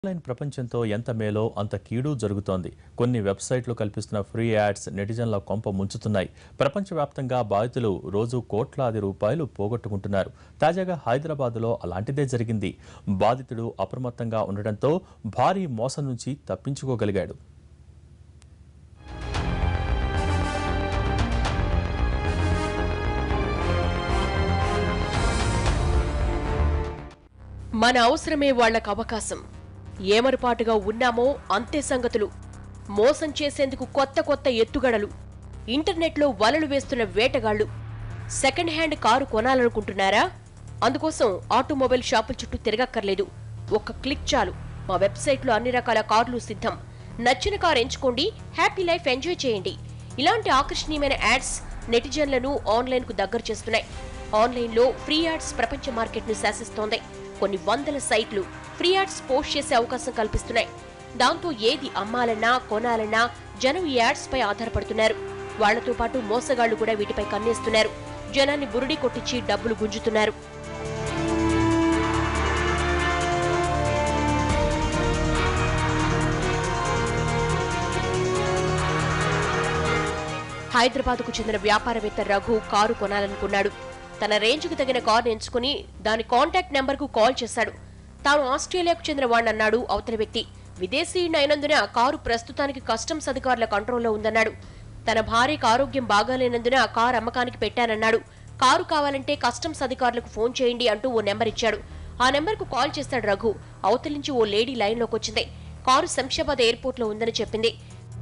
online ప్రపంచంతో ఎంత మేలో అంత కీడు జరుగుతోంది కొన్ని వెబ్సైట్లు కల్పిస్తున్న ఫ్రీ యాడ్స్ నెటిజన్ల కొంప ముంచుతున్నాయి ప్రపంచవ్యాప్తంగా బాధితులు రోజు కోట్లాది రూపాయలు పోగొట్టుకుంటున్నారు తాజాగా హైదరాబాద్లో అలాంటిదే జరిగింది బాధితుడు అప్రమత్తంగా ఉండడంతో భారీ మోసం నుంచి తప్పించుకోగలిగాడు మన అవసరమే వాళ్లకు అవకాశం ఏమరపాటుగా ఉన్నామో అంతే సంగతులు మోసం చేసేందుకు కొత్త కొత్త ఎత్తుగడలు ఇంటర్నెట్లో వలలు వేస్తున్న వేటగాళ్లు సెకండ్ హ్యాండ్ కారు కొనాలనుకుంటున్నారా అందుకోసం ఆటోమొబైల్ షాపుల చుట్టూ తిరగక్కర్లేదు ఒక్క క్లిక్ చాలు మా వెబ్సైట్లో అన్ని రకాల కార్లు సిద్ధం నచ్చిన కారు ఎంచుకోండి హ్యాపీ లైఫ్ ఎంజాయ్ చేయండి ఇలాంటి ఆకర్షణీయమైన యాడ్స్ నెటిజన్లను ఆన్లైన్ కు దగ్గర చేస్తున్నాయి ఆన్లైన్ లో ఫ్రీ యాడ్స్ ప్రపంచ మార్కెట్ ను శాసిస్తోంది కొన్ని వందల సైట్లు ఫ్రీ యాడ్స్ పోస్ట్ చేసే అవకాశం కల్పిస్తున్నాయి దాంతో ఏది అమ్మాలన్నా కొనాలన్నా జనం ఈ యాడ్స్ పై ఆధారపడుతున్నారు వాళ్లతో పాటు మోసగాళ్లు కూడా వీటిపై కన్నేస్తున్నారు జనాన్ని బురుడి కొట్టించి డబ్బులు గుంజుతున్నారు హైదరాబాద్కు చెందిన వ్యాపారవేత్త రఘు కారు కొనాలనుకున్నాడు తన రేంజ్కు తగిన కారు ఎంచుకుని దాని కాంటాక్ట్ నెంబర్కు కాల్ చేశాడు తాను ఆస్ట్రేలియాకు చెందిన వాణ్ణన్నాడు అవతలి వ్యక్తి విదేశీయుడు అయినందున కారు ప్రస్తుతానికి కస్టమ్స్ అధికారుల కంట్రోల్లో ఉందన్నాడు తన భార్యకు ఆరోగ్యం బాగాలేనందున కారు అమ్మకానికి పెట్టానన్నాడు కారు కావాలంటే కస్టమ్స్ అధికారులకు ఫోన్ చేయండి అంటూ ఓ నెంబర్ ఇచ్చాడు ఆ నెంబర్కు కాల్ చేస్తాడు రఘు అవతలి నుంచి ఓ లేడీ లైన్లోకి వచ్చింది కారు శంషాబాద్ ఎయిర్పోర్ట్లో ఉందని చెప్పింది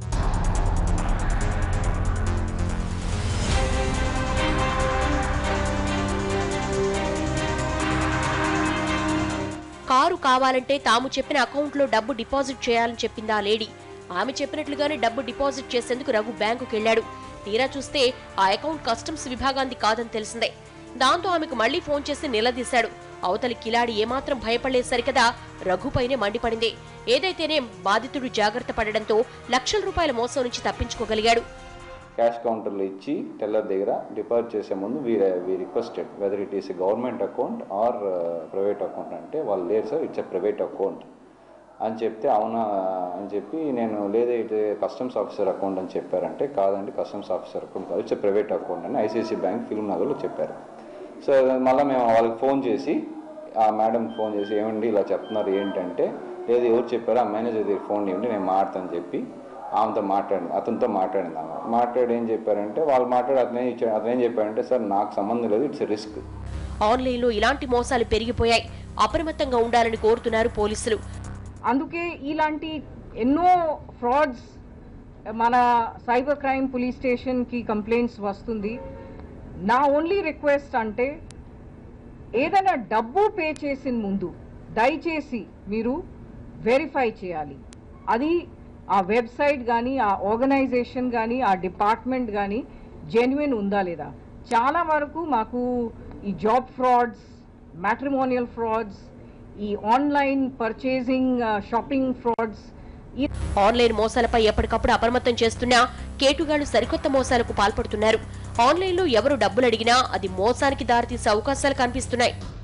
కారు కావాలంటే తాము చెప్పిన అకౌంట్లో డబ్బు డిపాజిట్ చేయాలని చెప్పింది ఆ లేడీ ఆమె చెప్పినట్లుగానే డబ్బు డిపాజిట్ చేసేందుకు రఘు బ్యాంకుకి వెళ్లాడు తీరా చూస్తే ఆ అకౌంట్ కస్టమ్స్ విభాగాంది కాదని తెలిసిందే దాంతో ఆమెకు మళ్లీ ఫోన్ చేసి నిలదీశాడు అవతలి కిలాడి ఏమాత్రం భయపడలేదు సరికదా రఘుపైనే మండిపడింది ఏదైతేనే బాధితుడు జాగ్రత్త పడడంతో లక్షల రూపాయల మోసం నుంచి తప్పించుకోగలిగాడు క్యాష్ కౌంటర్లో ఇచ్చి టెల్లర్ దగ్గర డిపాజిట్ చేసే ముందు we we requested whether it is government account or private account అంటే వాళ్ళు లేదు sir it's a private account అని చెప్తే అవునా అని చెప్పి నేను లేదా ఇది కస్టమ్స్ ఆఫీసర్ అకౌంట్ అని చెప్పారంటే కాదండి కస్టమ్స్ ఆఫీసర్ అకౌంట్ కాదు ఇట్స్ ప్రైవేట్ అకౌంట్ అని ఐసిఐసి బ్యాంక్ ఫిల్మ్ నగర్లో చెప్పారు సో మళ్ళీ మేము వాళ్ళకి ఫోన్ చేసి ఆ మేడం ఫోన్ చేసి ఏమండి ఇలా చెప్తున్నారు ఏంటంటే లేదు ఎవరు చెప్పారో ఆ మేనేజర్ దగ్గర ఫోన్ ఇవ్వండి నేను మాట్లాడతాను చెప్పి ఆమెతో మాట్లాడింది అతనితో మాట్లాడింది ఆమె మాట్లాడి ఏం చెప్పారంటే వాళ్ళు మాట్లాడి అతను ఏం ఇచ్చాడు అతను ఏం చెప్పారంటే సార్ నాకు సంబంధం లేదు ఇట్స్ రిస్క్ ఆన్లైన్లో ఇలాంటి మోసాలు పెరిగిపోయాయి అప్రమత్తంగా ఉండాలని కోరుతున్నారు పోలీసులు అందుకే ఇలాంటి ఎన్నో ఫ్రాడ్స్ మన సైబర్ క్రైమ్ పోలీస్ స్టేషన్కి కంప్లైంట్స్ వస్తుంది నా ఓన్లీ రిక్వెస్ట్ అంటే ఏదైనా డబ్బు పే చేసిన ముందు దయచేసి మీరు వెరిఫై చేయాలి అది ఆ వెబ్సైట్ కానీ ఆ ఆర్గనైజేషన్ కానీ ఆ డిపార్ట్మెంట్ కానీ జెన్యున్ ఉందా లేదా చాలా వరకు మాకు ఈ జాబ్ ఫ్రాడ్స్ మ్యాట్రిమోనియల్ ఫ్రాడ్స్ ఈ ఆన్లైన్ పర్చేసింగ్ షాపింగ్ ఫ్రాడ్స్ ఈ ఆన్లైన్ మోసాలపై ఎప్పటికప్పుడు అప్రమత్తం చేస్తున్నా కేటుగాళ్లు సరికొత్త మోసాలకు పాల్పడుతున్నారు ఆన్లైన్లో ఎవరు డబ్బులు అడిగినా అది మోసానికి దారితీసే అవకాశాలు కనిపిస్తున్నాయి